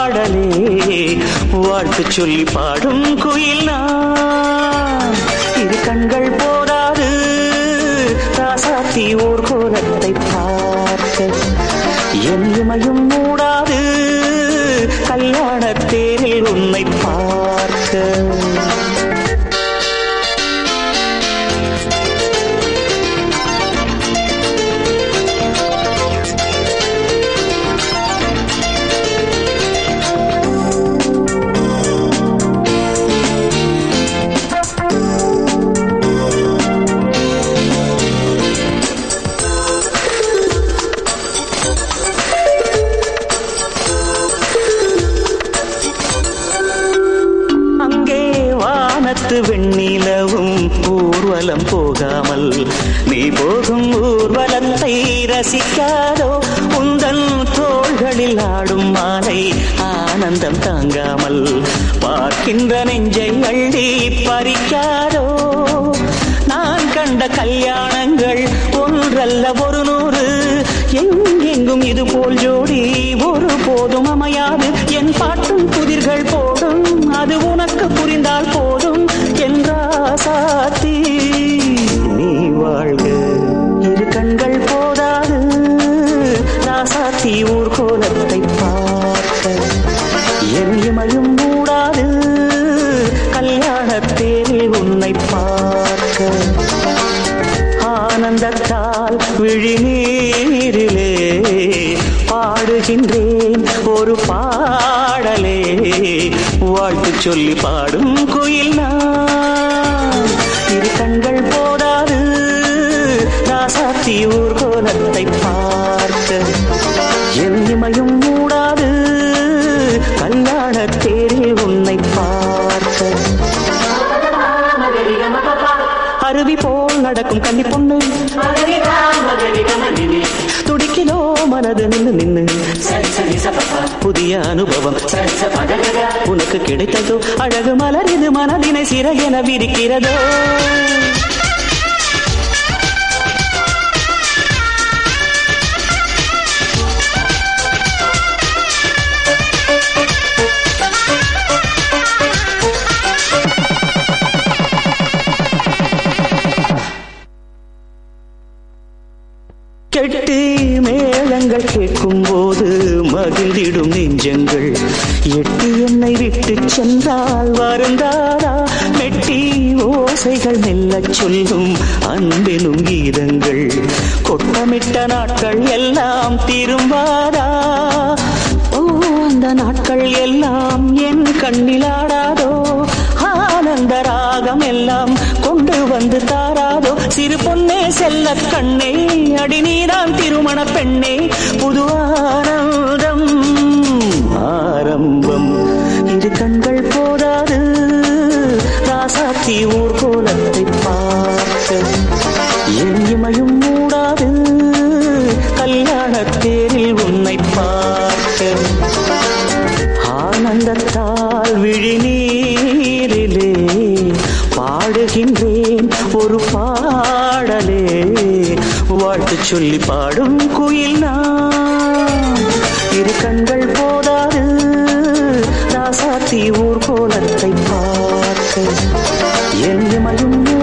பாடலே வாழ்த்து சொல்லி பாடும் குயில் நான் இரு கண்கள் போதாது ராசாத்தி ஓர் கோலத்தை பார்க்க என் இமையும் மூடாது கல்யாண தேரில் உன்னை பார்க்க அங்கே வானத்து வெண்ணிலவும் ஊர்வலம் போகாமல் நீ போகும் ஊர்வலத்தை ரசிக்காதோ உந்தன் தோள்களில் ஆடும் மாலை ஆனந்தம் தாங்காமல் பார்க்கின்ற நெஞ்சை அள்ளி பறிக்காதோ நான் கண்ட கல்யாணங்கள் ஒன்றல்ல ஒரு நூறு எங்கெங்கும் இது போல் ஜோடி ஒரு போதும் அமையாது என் பாட்டும் புதிர்கள் போடும் அது உனக்கு புரிந்தால் போதும் என்றாசாத்தி நீ வாழ்க இரு கண்கள் போதாது ராசாத்தி ஊர் கோலத்தை பார்க்க என் இமையும் மூடாது கல்யாணத்தேரில் உன்னை பார்க்க ஆனந்தத்தால் விழிநீரிலே பாடுகின்றேன் ஒரு பாடலே வாழ்த்து சொல்லி பாடும் குயில் நான் இரு கண்கள் போதாது ராசாத்தி ஊர் கோலத்தை பார்க்க என் இமையும் மூடாது கல்யாண தேரில் உன்னை பார்க்க அருவி போல் நடக்கும் கன்னி பொண்ணு துடிக்கிலோ மனது நின்னு நின்னு புதிய அனுபவம் உனக்கு கிடைத்ததோ அழகு மலர் இது மனதினை சிறையென விரிக்கிறதோ கெட்டு மேளங்கள் கேட்கும் போது மகிழ்ந்திடும் நெஞ்சங்கள் எட்டி என்னை விட்டு சென்றால் வருந்தாரா மெட்டி ஓசைகள் மெல்லச் சொல்லும் அன்பெனும் கீதங்கள் கொட்டமிட்ட நாட்கள் எல்லாம் திரும்பாதா ஓ அந்த நாட்கள் எல்லாம் என் கண்ணிலாடாதோ ஆனந்த ராகம் எல்லாம் கொண்டு வந்து தாராதோ சிறு பொன்னே செல்ல கண்ணே அடி நீதான் திருமண பெண்ணே புது ஆனந்தம் ஆரம்பம் இரு கண்கள் போதாது ராசாத்தி ஊர் கோலத்தை பார்க்க என் இமையும் மூடாது கல்யாண தேரில் உன்னை பார்க்க ஆனந்தத்தால் விழிநீரிலே பாடுகின்றேன் ஒரு பாடலே வாழ்த்து சொல்லி பாடும் குயில் நான் இரு கண்கள் போதாது ராசாத்தி ஊர் கோலத்தை பார்க்க என் இமையும்